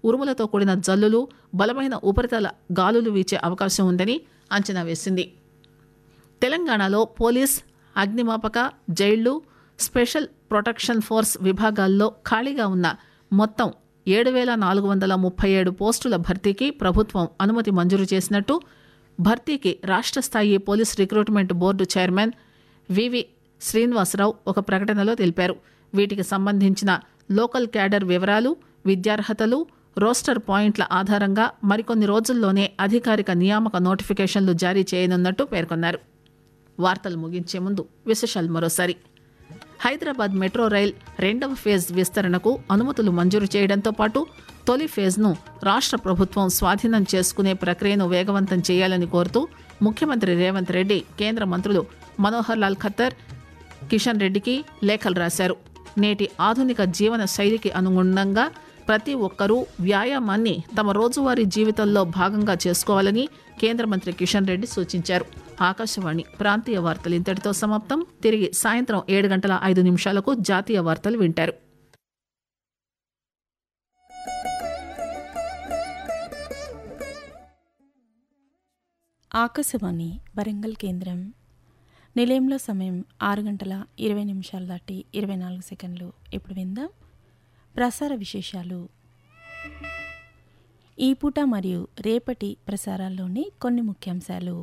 ఉరుములతో కూడిన జల్లులు బలమైన ఉపరితల గాలులు వీచే అవకాశం ఉందని అంచనా వేసింది తెలంగాణలో పోలీస్ అగ్నిమాపక జైళ్లు స్పెషల్ ప్రొటెక్షన్ ఫోర్స్ విభాగాల్లో ఖాళీగా ఉన్న మొత్తం ఏడు వేల నాలుగు వందల ముప్పై ఏడు పోస్టుల భర్తీకి ప్రభుత్వం అనుమతి మంజూరు చేసినట్టు భర్తీకి రాష్ట్ర స్థాయి police recruitment board chairman VV Srinivasa Rao ఒక ప్రకటనలో తెలిపారు వీటికి సంబంధించిన లోకల్ క్యాడర్ వివరాలు విద్యార్హతలు రోస్టర్ పాయింట్ల ఆధారంగా మరికొన్ని రోజుల్లోనే అధికారిక నియామక నోటిఫికేషన్లు జారీ చేయనున్నట్టు పేర్కొన్నారు వార్తలు ముగించే ముందు విశేషాలు మరోసారి హైదరాబాద్ మెట్రో రైల్ రెండవ ఫేజ్ విస్తరణకు అనుమతులు మంజూరు చేయడంతో పాటు తొలి ఫేజ్ను రాష్ట్ర ప్రభుత్వం స్వాధీనం చేసుకునే ప్రక్రియను వేగవంతం చేయాలని కోరుతూ ముఖ్యమంత్రి రేవంత్ రెడ్డి కేంద్ర మంత్రులు మనోహర్ లాల్ ఖత్తర్ కిషన్ రెడ్డికి లేఖలు రాశారు నేటి ఆధునిక జీవన శైలికి అనుగుణంగా ప్రతి ఒక్కరూ వ్యాయామాన్ని తమ రోజువారీ జీవితంలో భాగంగా చేసుకోవాలని కేంద్ర మంత్రి కిషన్ రెడ్డి సూచించారు ఆకాశవాణి ప్రాంతీయ వార్తలు ఇంతటితో సమాప్తం తిరిగి సాయంత్రం ఏడు గంటల ఐదు నిమిషాలకు జాతీయ వార్తలు వింటారు ఆకాశవాణి వరంగల్ కేంద్రం నిలయంలో సమయం ఆరు గంటల ఇరవై నిమిషాలు దాటి ఇరవై నాలుగు సెకండ్లు ఇప్పుడు విందాం ప్రసార విశేషాలు ఈ పూట మరియు రేపటి ప్రసారాల్లోని కొన్ని ముఖ్యాంశాలు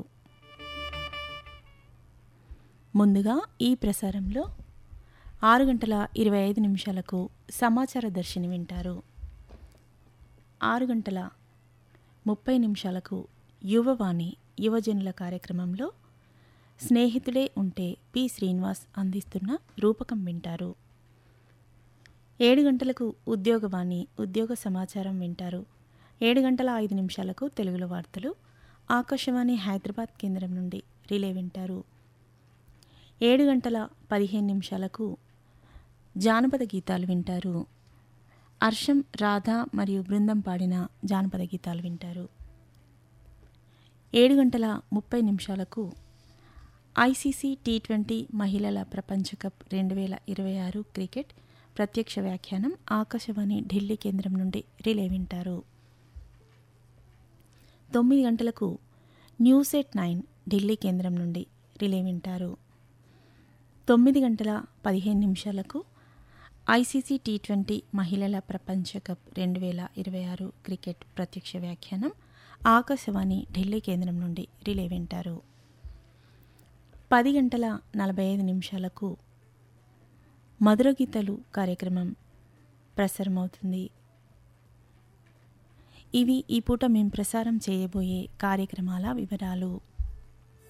ముందుగా ఈ ప్రసారంలో ఆరు గంటల ఇరవై ఐదు నిమిషాలకు సమాచార దర్శిని వింటారు ఆరు గంటల ముప్పై నిమిషాలకు యువవాణి యువజనుల కార్యక్రమంలో స్నేహితుడే ఉంటే పి శ్రీనివాస్ అందిస్తున్న రూపకం వింటారు ఏడు గంటలకు ఉద్యోగవాణి ఉద్యోగ సమాచారం వింటారు ఏడు గంటల ఐదు నిమిషాలకు తెలుగులో వార్తలు ఆకాశవాణి హైదరాబాద్ కేంద్రం నుండి రిలే వింటారు ఏడు గంటల పదిహేను నిమిషాలకు జానపద గీతాలు వింటారు హర్షం రాధ మరియు బృందం పాడిన జానపద గీతాలు వింటారు ఏడు గంటల ముప్పై నిమిషాలకు ఐసీసీ టీ ట్వంటీ మహిళల ప్రపంచ కప్ రెండు వేల ఇరవై ఆరు క్రికెట్ ప్రత్యక్ష వ్యాఖ్యానం ఆకాశవాణి ఢిల్లీ కేంద్రం నుండి రిలే వింటారు తొమ్మిది గంటలకు న్యూస్ ఎట్ నైన్ ఢిల్లీ కేంద్రం నుండి రిలే వింటారు తొమ్మిది గంటల పదిహేను నిమిషాలకు ఐసీసీ టీ ట్వంటీ మహిళల ప్రపంచ కప్ రెండు వేల ఇరవై ఆరు క్రికెట్ ప్రత్యక్ష వ్యాఖ్యానం ఆకాశవాణి ఢిల్లీ కేంద్రం నుండి రిలే వింటారు పది గంటల నలభై ఐదు నిమిషాలకు మధుర గీతలు కార్యక్రమం ప్రసారమవుతుంది ఇవి ఈ పూట మేము ప్రసారం చేయబోయే కార్యక్రమాల వివరాలు